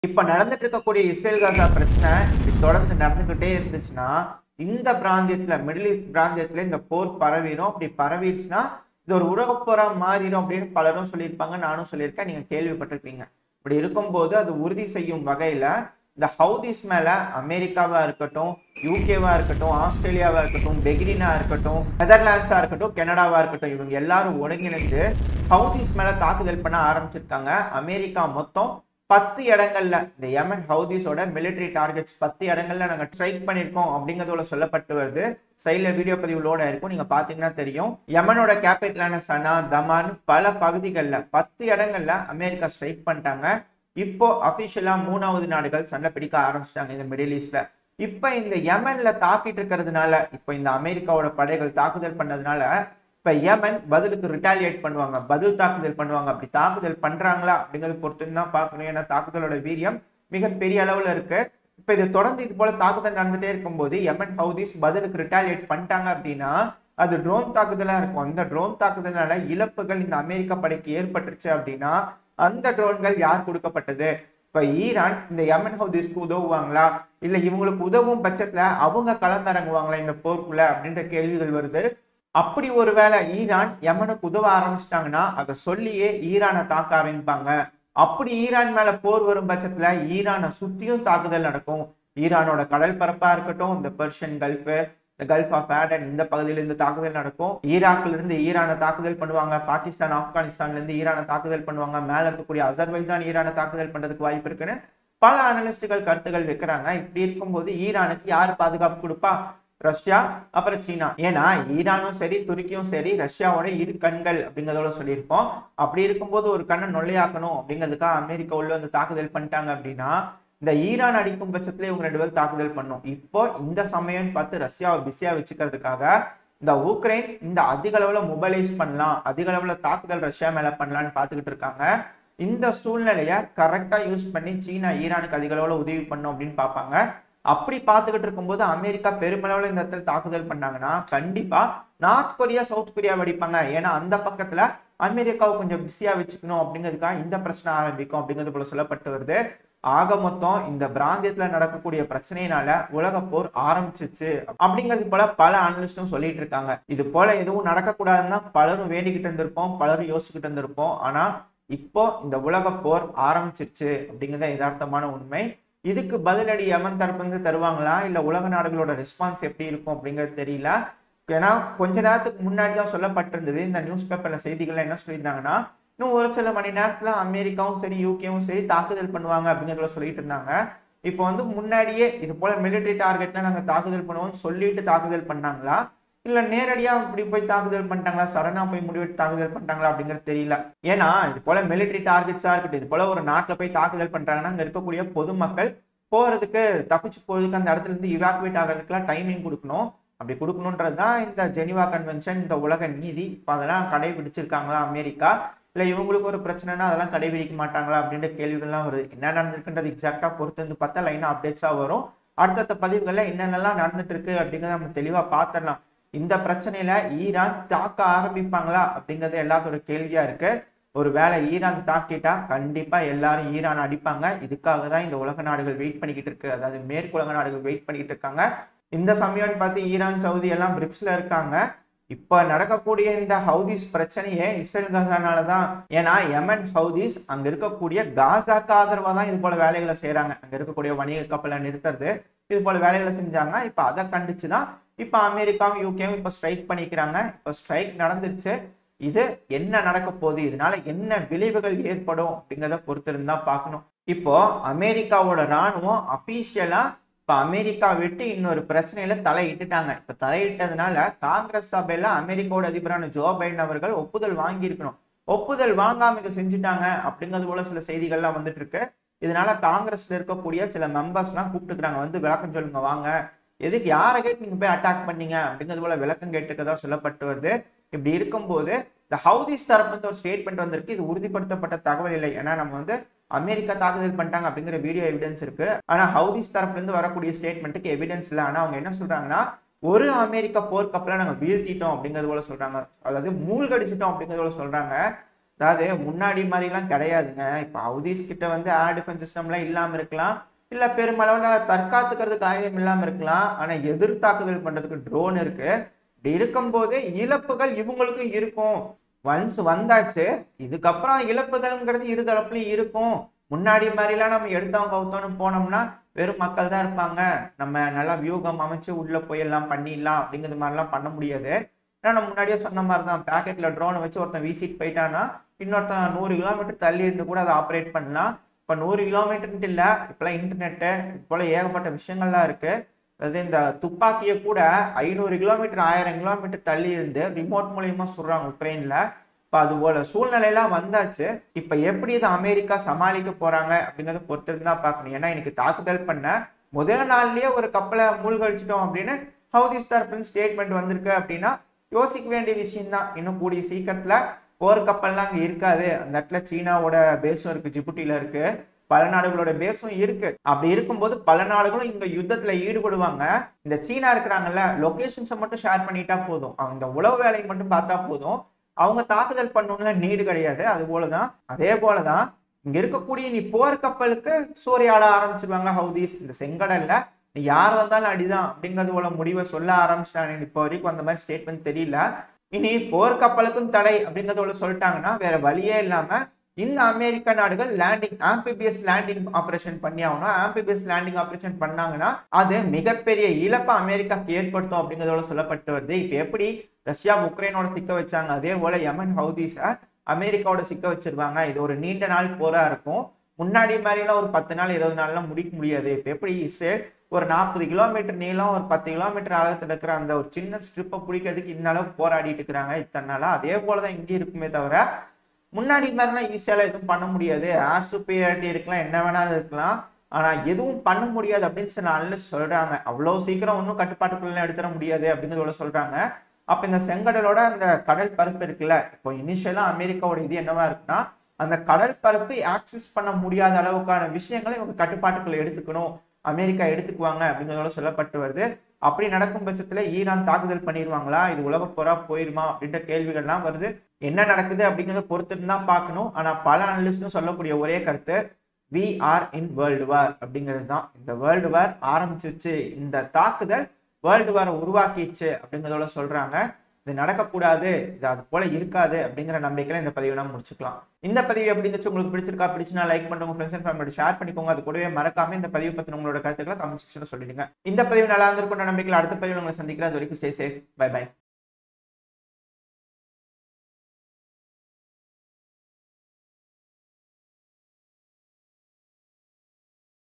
இப்ப நடந்துட்டு இருக்கக்கூடிய இஸ்ரேல் காசா பிரச்சனை இப்படி தொடர்ந்து நடந்துகிட்டே இருந்துச்சுன்னா இந்த பிராந்தியத்துல மிடில் ஈஸ்ட் பிராந்தியத்துல இந்த போர் பரவிடும் அப்படி பரவிடுச்சுன்னா இது ஒரு உலகப் போரா மாறிடும் அப்படின்னு பலரும் சொல்லியிருப்பாங்க நானும் சொல்லியிருக்கேன் நீங்க கேள்விப்பட்டிருப்பீங்க இப்படி இருக்கும்போது அது உறுதி செய்யும் வகையில இந்த ஹவுதிஸ் மேல அமெரிக்காவா இருக்கட்டும் யூகேவா இருக்கட்டும் ஆஸ்திரேலியாவா இருக்கட்டும் பெக்ரினா இருக்கட்டும் நெதர்லாண்ட்ஸா இருக்கட்டும் கனடாவா இருக்கட்டும் இவங்க எல்லாரும் ஒருங்கிணைஞ்சு ஹவுதிஸ் மேல தாக்குதல் பண்ண ஆரம்பிச்சிருக்காங்க அமெரிக்கா மொத்தம் பத்து இடங்கள்ல இந்த யமன் ஹவுதிஸோட மிலிட்டரி டார்கெட்ஸ் பத்து இடங்கள்ல நாங்க ஸ்ட்ரைக் பண்ணிருக்கோம் அப்படிங்கறதோட சொல்லப்பட்டு வருது சைட்ல வீடியோ பதிவு லோட இருக்கும் நீங்க பாத்தீங்கன்னா தெரியும் யமனோட கேபிட்டலான சனா தமான் பல பகுதிகளில் பத்து இடங்கள்ல அமெரிக்கா ஸ்ட்ரைக் பண்ணிட்டாங்க இப்போ அபிஷியலா மூணாவது நாடுகள் சண்டை பிடிக்க ஆரம்பிச்சிட்டாங்க இந்த மிடில் ஈஸ்ட்ல இப்ப இந்த யமன்ல தாக்கிட்டு இருக்கிறதுனால இப்ப இந்த அமெரிக்காவோட படைகள் தாக்குதல் பண்ணதுனால இப்ப யமன் பதிலுக்கு ரிட்டாலியேட் பண்ணுவாங்க பதில் தாக்குதல் பண்ணுவாங்க அப்படி தாக்குதல் பண்றாங்களா அப்படிங்கறது பொறுத்து தான் பார்க்கணும் ஏன்னா தாக்குதலோட வீரியம் மிகப்பெரிய அளவுல இருக்கு இப்ப இது தொடர்ந்து இது போல தாக்குதல் நடந்துட்டே இருக்கும்போது யமன் ஹவுதிஸ் பதிலுக்கு ரிட்டாலியேட் பண்ணிட்டாங்க அப்படின்னா அது ட்ரோன் தாக்குதலா இருக்கும் அந்த ட்ரோன் தாக்குதலால இழப்புகள் இந்த அமெரிக்க படைக்கு ஏற்பட்டுருச்சு அப்படின்னா அந்த ட்ரோன்கள் யார் கொடுக்கப்பட்டது இப்ப ஈரான் இந்த யமன் ஹவுதிஸ்க்கு உதவுவாங்களா இல்ல இவங்களுக்கு உதவும் பட்சத்துல அவங்க களமிறங்குவாங்களா இந்த போருக்குள்ள அப்படின்ற கேள்விகள் வருது அப்படி ஒருவேளை ஈரான் யமனுக்கு உதவ ஆரம்பிச்சிட்டாங்கன்னா அதை சொல்லியே ஈரானை தாக்க ஆரம்பிப்பாங்க அப்படி ஈரான் மேல போர் வரும் பட்சத்துல ஈரானை சுத்தியும் தாக்குதல் நடக்கும் ஈரானோட கடல் பரப்பா இருக்கட்டும் இந்த பெர்ஷியன் கல்ஃப் இந்த கல்ஃப் ஆஃப் ஆடன் இந்த பகுதியில இருந்து தாக்குதல் நடக்கும் ஈராக்ல இருந்து ஈரானை தாக்குதல் பண்ணுவாங்க பாகிஸ்தான் ஆப்கானிஸ்தான்ல இருந்து ஈரானை தாக்குதல் பண்ணுவாங்க மேல இருக்கக்கூடிய அசர்பைஜான் ஈரானை தாக்குதல் பண்றதுக்கு வாய்ப்பு இருக்குன்னு பல அனலிஸ்டுகள் கருத்துகள் வைக்கிறாங்க இப்படி இருக்கும்போது ஈரானுக்கு யார் பாதுகாப்பு கொடுப்பா ரஷ்யா அப்புறம் சீனா ஏன்னா ஈரானும் சரி துருக்கியும் சரி ரஷ்யாவோட இரு கண்கள் அப்படிங்கிறதோட சொல்லியிருப்போம் அப்படி இருக்கும்போது ஒரு கண்ணை நொல்லையாக்கணும் அப்படிங்கிறதுக்காக அமெரிக்கா உள்ள வந்து தாக்குதல் பண்ணிட்டாங்க அப்படின்னா இந்த ஈரான் அடிக்கும் பட்சத்துல இவங்க ரெண்டு பேரும் தாக்குதல் பண்ணும் இப்போ இந்த சமயம் பார்த்து ரஷ்யாவை பிஸியா வச்சுக்கிறதுக்காக இந்த உக்ரைன் இந்த அதிக அளவுல மொபைலைஸ் பண்ணலாம் அதிக அளவுல தாக்குதல் ரஷ்யா மேல பண்ணலாம்னு பார்த்துக்கிட்டு இருக்காங்க இந்த சூழ்நிலையை கரெக்டா யூஸ் பண்ணி சீனா ஈரானுக்கு அதிக அளவுல உதவி பண்ணும் அப்படின்னு பார்ப்பாங்க அப்படி பார்த்துக்கிட்டு இருக்கும்போது அமெரிக்கா பெருமளவுல இந்த இடத்துல தாக்குதல் பண்ணாங்கன்னா கண்டிப்பா நார்த் கொரியா சவுத் கொரியா வெடிப்பாங்க ஏன்னா அந்த பக்கத்துல அமெரிக்காவை கொஞ்சம் பிஸியா வச்சுக்கணும் அப்படிங்கிறதுக்காக இந்த பிரச்சனை ஆரம்பிக்கும் அப்படிங்கிறது போல சொல்லப்பட்டு வருது ஆக மொத்தம் இந்த பிராந்தியத்துல நடக்கக்கூடிய பிரச்சனையினால உலக போர் ஆரம்பிச்சிச்சு அப்படிங்கிறது போல பல அனலிஸ்டும் சொல்லிட்டு இருக்காங்க இது போல எதுவும் நடக்கக்கூடாதுன்னு தான் பலரும் வேண்டிக்கிட்டு இருந்திருப்போம் பலரும் யோசிச்சுக்கிட்டு இருந்திருப்போம் ஆனா இப்போ இந்த உலக போர் ஆரம்பிச்சிருச்சு அப்படிங்கிறத யதார்த்தமான உண்மை இதுக்கு பதிலடி யமன் தரப்புலேருந்து தருவாங்களா இல்ல உலக நாடுகளோட ரெஸ்பான்ஸ் எப்படி இருக்கும் அப்படிங்கிறது தெரியல ஏன்னா கொஞ்ச நேரத்துக்கு முன்னாடி தான் சொல்லப்பட்டிருந்தது இந்த நியூஸ் பேப்பர்ல செய்திகள்ல என்ன சொல்லியிருந்தாங்கன்னா இன்னும் ஒரு சில மணி நேரத்துல அமெரிக்காவும் சரி யூகேவும் சரி தாக்குதல் பண்ணுவாங்க அப்படிங்கிறத சொல்லிட்டு இருந்தாங்க இப்போ வந்து முன்னாடியே இது போல மிலிட்டரி டார்கெட்ல நாங்க தாக்குதல் பண்ணுவோம்னு சொல்லிட்டு தாக்குதல் பண்ணாங்களா இல்ல நேரடியா இப்படி போய் தாக்குதல் பண்ணிட்டாங்களா சடனா போய் முடிவெடுத்து தாக்குதல் பண்ணிட்டாங்களா அப்படிங்கிறது தெரியல ஏன்னா இது போல மிலிட்டரி டார்கெட்ஸா இருக்கட்டும் இது போல ஒரு நாட்டுல போய் தாக்குதல் பண்றாங்கன்னா அங்க இருக்கக்கூடிய பொதுமக்கள் போறதுக்கு தப்பிச்சு போறதுக்கு அந்த இடத்துல இருந்து இவாக்குவேட் ஆகிறதுக்குலாம் டைமிங் கொடுக்கணும் அப்படி கொடுக்கணுன்றது தான் இந்த ஜெனிவா கன்வென்ஷன் இந்த உலக நீதி இப்போ அதெல்லாம் கடைபிடிச்சிருக்காங்களா அமெரிக்கா இல்லை இவங்களுக்கு ஒரு பிரச்சனைனா அதெல்லாம் கடைபிடிக்க மாட்டாங்களா அப்படின்ற கேள்விகள்லாம் வருது என்ன நடந்திருக்குன்றது எக்ஸாக்டா பொறுத்து வந்து பார்த்தா லைனாக அப்டேட்ஸாக வரும் அடுத்தடுத்த பதிவுகளில் என்னென்னலாம் நடந்துட்டு இருக்கு அப்படிங்கிறத நம்ம தெளிவாக பார்த்துடலாம் இந்த பிரச்சனையில ஈரான் தாக்க ஆரம்பிப்பாங்களா அப்படிங்கிறது எல்லாத்தோட கேள்வியா இருக்கு ஒரு வேளை ஈரான் தாக்கிட்டா கண்டிப்பா எல்லாரும் ஈரான் அடிப்பாங்க இதுக்காக தான் இந்த உலக நாடுகள் வெயிட் பண்ணிக்கிட்டு இருக்கு அதாவது மேற்குலக நாடுகள் வெயிட் பண்ணிக்கிட்டு இருக்காங்க இந்த சமயம்னு பார்த்து ஈரான் சவுதி எல்லாம் பிரிக்ஸ்ல இருக்காங்க இப்ப நடக்கக்கூடிய இந்த ஹவுதிஸ் பிரச்சனையே இஸ்ரேல் காசானால தான் ஏன்னா யமன் ஹவுதிஸ் அங்க இருக்கக்கூடிய காசாக்கு ஆதரவா தான் இது போல வேலைகளை செய்யறாங்க அங்க இருக்கக்கூடிய வணிக கப்பலை நிறுத்துறது இது போல வேலைகளை செஞ்சாங்க இப்ப அதை கண்டிச்சு தான் இப்ப அமெரிக்காவும் யூகேவும் இப்ப ஸ்ட்ரைக் பண்ணிக்கிறாங்க இப்ப ஸ்ட்ரைக் நடந்துருச்சு இது என்ன நடக்க போகுது இதனால என்ன விளைவுகள் ஏற்படும் அப்படிங்கிறத பொறுத்து இருந்தா பார்க்கணும் இப்போ அமெரிக்காவோட ராணுவம் அபிஷியலா இப்ப அமெரிக்கா விட்டு இன்னொரு பிரச்சனையில தலையிட்டுட்டாங்க இப்ப தலையிட்டதுனால காங்கிரஸ் சபையில அமெரிக்காவோட அதிபரான ஜோ பைடன் அவர்கள் ஒப்புதல் வாங்கியிருக்கணும் ஒப்புதல் வாங்காம இதை செஞ்சுட்டாங்க அப்படிங்கிறது போல சில செய்திகள்லாம் வந்துட்டு இருக்கு இதனால காங்கிரஸ்ல இருக்கக்கூடிய சில மெம்பர்ஸ்லாம் கூப்பிட்டுக்கிறாங்க வந்து விளக்கம் சொல்லுங்க வாங்க எதுக்கு யாரை கேட்டு நீங்க போய் அட்டாக் பண்ணீங்க அப்படிங்கிறது போல விளக்கம் கேட்டுக்கதா சொல்லப்பட்டு வருது இப்படி இருக்கும்போது இந்த ஹவுதிஸ் தரப்பு இருந்து ஒரு ஸ்டேட்மெண்ட் வந்திருக்கு இது உறுதிப்படுத்தப்பட்ட தகவல் இல்லை ஏன்னா நம்ம வந்து அமெரிக்கா தாக்குதல் பண்ணிட்டாங்க அப்படிங்கிற வீடியோ எவிடன்ஸ் இருக்கு ஆனா ஹவுதிஸ் தரப்புல இருந்து வரக்கூடிய ஸ்டேட்மெண்ட்டுக்கு எவிடன்ஸ் இல்லை ஆனா அவங்க என்ன சொல்றாங்கன்னா ஒரு அமெரிக்க போர்க்கப்பலை நாங்க வீழ்த்திட்டோம் அப்படிங்கிறது போல சொல்றாங்க அதாவது மூழ்கடிச்சிட்டோம் அப்படிங்கிறது போல சொல்றாங்க அதாவது முன்னாடி மாதிரிலாம் கிடையாதுங்க இப்போ ஹவுதீஸ் கிட்ட வந்து ஏர் டிஃபென்ஸ் சிஸ்டம்லாம் இல்லாமல் இருக்கலாம் இல்லை பெருமளவில் தற்காத்துக்கிறதுக்கு ஆயுதம் இல்லாமல் இருக்கலாம் ஆனால் எதிர்த்தாக்குதல் பண்ணுறதுக்கு ட்ரோன் இருக்கு இப்படி இருக்கும்போது இழப்புகள் இவங்களுக்கும் இருக்கும் ஒன்ஸ் வந்தாச்சு இதுக்கப்புறம் இழப்புகள்ங்கிறது இரு தரப்புலையும் இருக்கும் முன்னாடி மாதிரிலாம் நம்ம எடுத்தவங்க கவுத்தோன்னு போனோம்னா வெறும் மக்கள் தான் இருப்பாங்க நம்ம நல்லா வியூகம் அமைச்சு உள்ள போய் எல்லாம் பண்ணிடலாம் அப்படிங்கிற மாதிரிலாம் பண்ண முடியாது ஏன்னா நம்ம முன்னாடியே சொன்ன மாதிரி தான் பேக்கெட்ல ட்ரோனை வச்சு ஒருத்தன் வீசிட்டு போயிட்டான்னா இன்னொருத்தன் நூறு கிலோமீட்டர் தள்ளி இருந்து கூட அதை ஆப்ரேட் பண்ணலாம் இப்போ நூறு கிலோமீட்டர்ன்ட்டு இல்லை இப்போலாம் இன்டர்நெட்டு போல ஏகப்பட்ட விஷயங்கள்லாம் இருக்கு அதாவது இந்த துப்பாக்கியை கூட ஐநூறு கிலோமீட்டர் ஆயிரம் கிலோமீட்டர் தள்ளி இருந்து ரிமோட் மூலியமா சுடுறாங்க உக்ரைன்ல இப்போ அது போல சூழ்நிலையெல்லாம் வந்தாச்சு இப்போ எப்படி இதை அமெரிக்கா சமாளிக்க போறாங்க அப்படிங்கிறத பொறுத்து தான் பார்க்கணும் ஏன்னா எனக்கு தாக்குதல் பண்ண முதல் நாள்லயே ஒரு கப்பலை மூழ்கடிச்சிட்டோம் அப்படின்னு ஹவுதிஸ் தரப்புல ஸ்டேட்மெண்ட் வந்திருக்கு அப்படின்னா யோசிக்க வேண்டிய விஷயம் தான் இன்னும் கூடிய சீக்கிரத்துல போர் கப்பல்லாம் அங்கே இருக்காது அந்த இடத்துல சீனாவோட பேஸும் இருக்கு ஜிபுட்டியில இருக்கு பல நாடுகளோட பேஸும் இருக்கு அப்படி இருக்கும்போது பல நாடுகளும் இந்த யுத்தத்துல ஈடுபடுவாங்க இந்த சீனா இருக்கிறாங்கல்ல லொகேஷன்ஸை மட்டும் ஷேர் பண்ணிட்டா போதும் அந்த உளவு வேலையை மட்டும் பார்த்தா போதும் அவங்க தாக்குதல் பண்ணணும்ல நீடு கிடையாது அது போலதான் அதே போலதான் இங்க இருக்கக்கூடிய நீ போர் கப்பலுக்கு சூறையாட ஆரம்பிச்சிருவாங்க ஹவுதீஸ் இந்த செங்கடல்ல நீ யார் வந்தாலும் அடிதான் அப்படிங்கிறது போல முடிவை சொல்ல ஆரம்பிச்சிட்டாங்க இப்போ வரைக்கும் அந்த மாதிரி ஸ்டேட்மெண்ட் தெரியல இனி போர் கப்பலுக்கும் தடை அப்படிங்கறதோட சொல்லிட்டாங்கன்னா வேற வழியே இல்லாம இந்த அமெரிக்க நாடுகள் லேண்டிங் ஆம்பிபிஎஸ் லேண்டிங் ஆபரேஷன் பண்ணி ஆகணும் ஆம்பிபிஎஸ் லேண்டிங் ஆபரேஷன் பண்ணாங்கன்னா அது மிகப்பெரிய இழப்பை அமெரிக்காக்கு ஏற்படுத்தும் அப்படிங்கிறதோட சொல்லப்பட்டு வருது இப்போ எப்படி ரஷ்யா உக்ரைனோட சிக்க வச்சாங்க அதே போல யமன் ஹவுதீஸை அமெரிக்காவோட சிக்க வச்சிருவாங்க இது ஒரு நீண்ட நாள் போரா இருக்கும் முன்னாடி மாதிரிலாம் ஒரு பத்து நாள் இருபது நாள்லாம் முடிக்க முடியாது இப்போ எப்படி இஸ்ரேல் ஒரு நாற்பது கிலோமீட்டர் நீளம் ஒரு பத்து கிலோமீட்டர் அகலத்தில் இருக்கிற அந்த ஒரு சின்ன ஸ்ட்ரிப்பை பிடிக்கிறதுக்கு இந்த அளவுக்கு போராடிட்டு இருக்கிறாங்க இத்தனை நாளா அதே போலதான் இங்கே இருக்குமே தவிர முன்னாடி மாதிரிலாம் ஈஸியால எதுவும் பண்ண முடியாது ஆர் சுப்பீரியாரிட்டி இருக்கலாம் என்ன வேணாலும் இருக்கலாம் ஆனா எதுவும் பண்ண முடியாது அப்படின்னு சில அனலிஸ்ட் சொல்றாங்க அவ்வளவு சீக்கிரம் ஒன்றும் கட்டுப்பாட்டுக்குள்ள எடுத்துட முடியாது அப்படிங்கிறதோட சொல்றாங்க அப்ப இந்த செங்கடலோட அந்த கடல் பரப்பு இருக்குல்ல இப்போ இனிஷியலா அமெரிக்காவோட இது என்னவா இருக்குன்னா அந்த கடல் பரப்பு ஆக்சஸ் பண்ண முடியாத அளவுக்கான விஷயங்களை இவங்க கட்டுப்பாட்டுக்குள்ள எடுத்துக்கணும் அமெரிக்கா எடுத்துக்குவாங்க அப்படிங்கிறதோட சொல்லப்பட்டு வருது அப்படி நடக்கும் பட்சத்துல ஈரான் தாக்குதல் பண்ணிடுவாங்களா இது உலக போரா போயிருமா அப்படின்ற கேள்விகள்லாம் வருது என்ன நடக்குது அப்படிங்கிறத பொறுத்துட்டு தான் பார்க்கணும் ஆனா பல அனலிஸ்டும் சொல்லக்கூடிய ஒரே கருத்து we are in world war அப்படிங்கிறது தான் இந்த வேர்ல்டு வார் ஆரம்பிச்சிருச்சு இந்த தாக்குதல் வேர்ல்டு வாரை உருவாக்கிச்சு அப்படிங்கிறதோட சொல்றாங்க இது நடக்கக்கூடாது இது அது போல இருக்காது அப்படிங்கிற நம்பிக்கையில இந்த பதிவை நம்ம முடிச்சுக்கலாம் இந்த பதிவு எப்படி இருந்துச்சு உங்களுக்கு பிடிச்சிருக்கா பிடிச்சுனா லைக் பண்ணுங்க உங்க ஃப்ரெண்ட்ஸ் அண்ட் ஃபேமிலியோட ஷேர் பண்ணிக்கோங்க அது கூடவே மறக்காம இந்த பதிவு பத்தி உங்களோட கருத்துக்களை கமெண்ட் செக்ஷன்ல சொல்லிடுங்க இந்த பதிவு நல்லா இருந்திருக்கும் நம்பிக்கையில் அடுத்த பதிவு உங்களை சந்திக்கிறேன் அது வரைக்கும் ஸ்டே சேஃப் பை பை